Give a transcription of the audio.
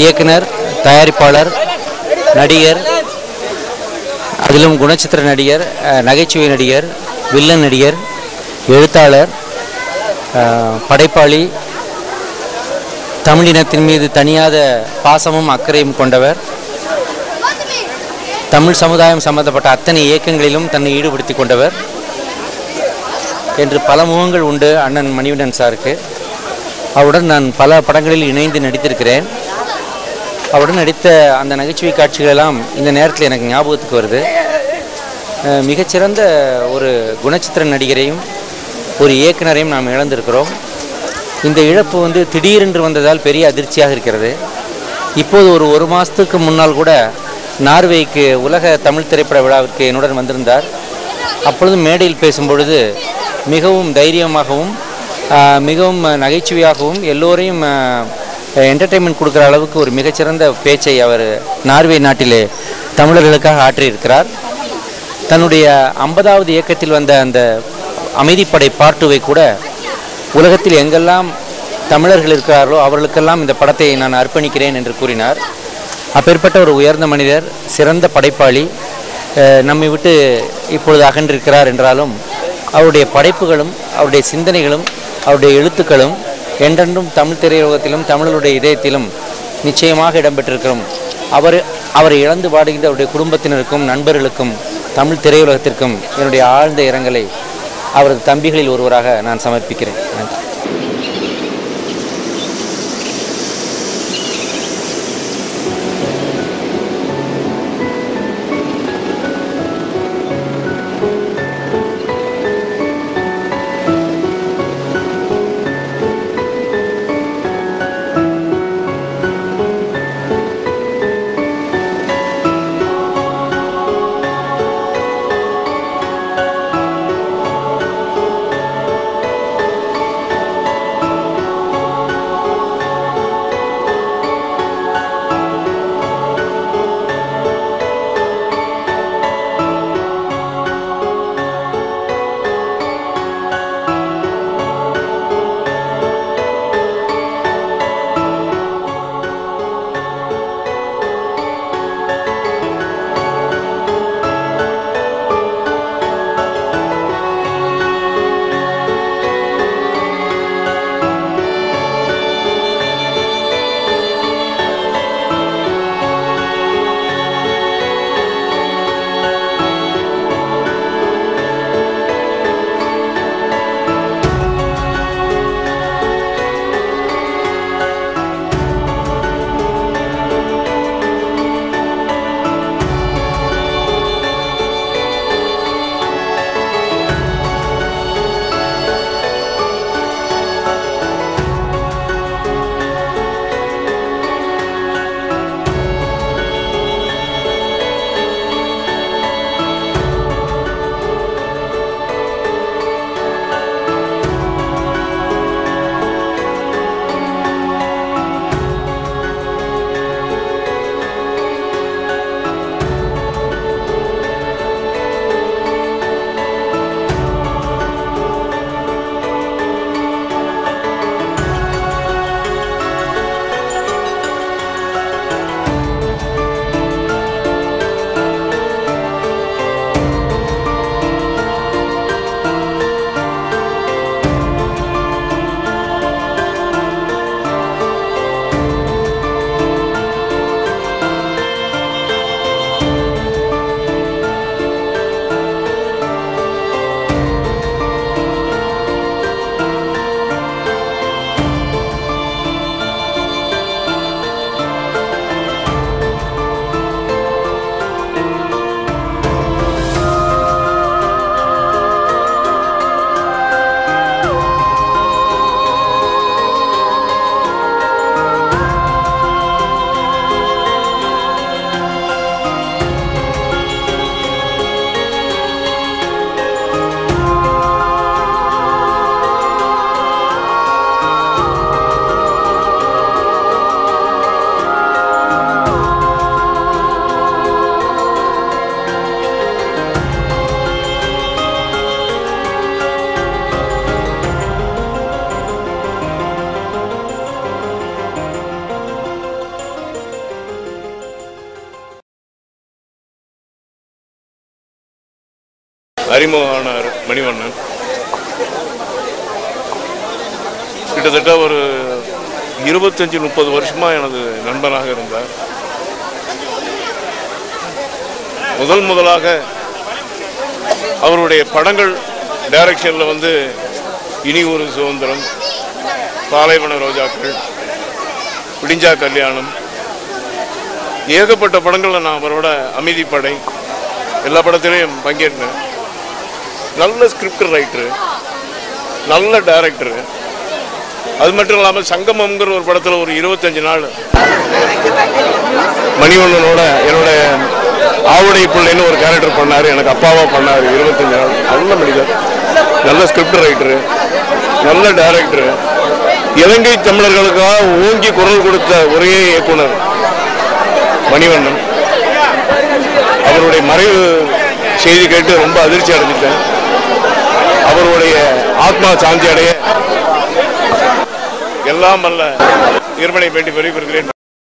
இயக்குனர் தயாரிப்பாளர் நடிகர் அதிலும் குணச்சித்திர நடிகர் அஹ், நகைச்சுவை நடிகர் வில்லன் நடிகர் எழுத்தாளர் அஹ், படைப்பாளி தமிழினத்தின் மீது தனியாத பாசமும் அக்கறையும் கொண்டவர் தமிழ் சமுதாயம் சம்பந்தப்பட்ட அத்தனை இயக்கங்களிலும் தன்னை ஈடுபடுத்தி கொண்டவர் என்று பல முகங்கள் உண்டு அண்ணன் மணிவண்ணன் சாருக்கு அவருடன் நான் பல படங்களில் இணைந்து நடித்திருக்கிறேன் அவருடன் நடித்த அந்த நகைச்சுவை காட்சிகளெல்லாம் இந்த நேரத்தில் எனக்கு ஞாபகத்துக்கு வருது அஹ் மிகச்சிறந்த ஒரு குணச்சித்திர நடிகரையும் ஒரு இயக்குனரையும் நாம் இழந்திருக்கிறோம் இந்த இழப்பு வந்து திடீரென்று வந்ததால் பெரிய அதிர்ச்சியாக இருக்கிறது இப்போது ஒரு ஒரு மாதத்துக்கு முன்னால் கூட நார்வேக்கு உலக தமிழ் திரைப்பட விழாவிற்கு என்னுடன் வந்திருந்தார் அப்பொழுது மேடையில் பேசும்பொழுது மிகவும் தைரியமாகவும் ஆஹ், மிகவும் நகைச்சுவையாகவும் எல்லோரையும் என்டர்டெயின்மெண்ட் கொடுக்குற அளவுக்கு ஒரு மிகச்சிறந்த பேச்சை அவர் நார்வே நாட்டிலே தமிழர்களுக்காக ஆற்றியிருக்கிறார் தன்னுடைய ஐம்பதாவது இயக்கத்தில் வந்த அந்த அமைதிப்படை பார்ட்டுவை கூட உலகத்தில் எங்கெல்லாம் தமிழர்கள் இருக்கிறார்களோ அவர்களுக்கெல்லாம் இந்த படத்தை நான் அர்ப்பணிக்கிறேன் என்று கூறினார் அப்பேற்பட்ட ஒரு உயர்ந்த மனிதர் சிறந்த படைப்பாளி அஹ், நம்மை விட்டு இப்பொழுது அகன்றிருக்கிறார் என்றாலும் அவருடைய படைப்புகளும் அவருடைய சிந்தனைகளும் அவருடைய எழுத்துக்களும் என்றென்றும் தமிழ் திரையுலகத்திலும் தமிழருடைய இதயத்திலும் நிச்சயமாக இடம்பெற்றிருக்கிறோம் அவர் அவரை இழந்து பாடுகின்ற அவருடைய குடும்பத்தினருக்கும் நண்பர்களுக்கும் தமிழ் திரையுலகத்திற்கும் என்னுடைய ஆழ்ந்த இரங்கலை அவரது தம்பிகளில் ஒருவராக நான் சமர்ப்பிக்கிறேன் நன்றி அறிமுகமானார் மணிவண்ணன் கிட்டத்தட்ட ஒரு இருபத்தஞ்சி முப்பது வருஷமா எனது நண்பனாக இருந்தார் முதல் முதலாக அவருடைய படங்கள் டைரக்ஷனில் வந்து இனி ஒரு சுதந்திரம் பாலைவன ரோஜாக்கள் விடிஞ்சா கல்யாணம் ஏகப்பட்ட படங்களில் நான் அவரோட அமைதிப்படை எல்லா படத்திலையும் பங்கேற்றேன் நல்ல ஸ்கிரிப்ட் ரைட்டரு நல்ல டைரக்டரு அது மட்டும் இல்லாமல் சங்கமம்ங்கிற ஒரு படத்தில் ஒரு இருபத்தஞ்சு நாள் மணிவண்ணனோட என்னோட ஆவுடை பிள்ளைன்னு ஒரு கேரக்டர் பண்ணார் எனக்கு அப்பாவா பண்ணார் இருபத்தஞ்சு நாள் நல்ல மனிதர் நல்ல ஸ்கிரிப்ட் ரைட்டரு நல்ல டைரக்டரு இலங்கை தமிழர்களுக்காக ஓங்கி குரல் கொடுத்த ஒரே இயக்குனர் மணிவண்ணன் அவருடைய மறைவு செய்தி கேட்டு ரொம்ப அதிர்ச்சி அடைஞ்சிட்டேன் அவருடைய ஆத்மா சாந்தி அடைய எல்லாம் அல்ல இறைவனை வேண்டி விரைவிருக்கிறேன்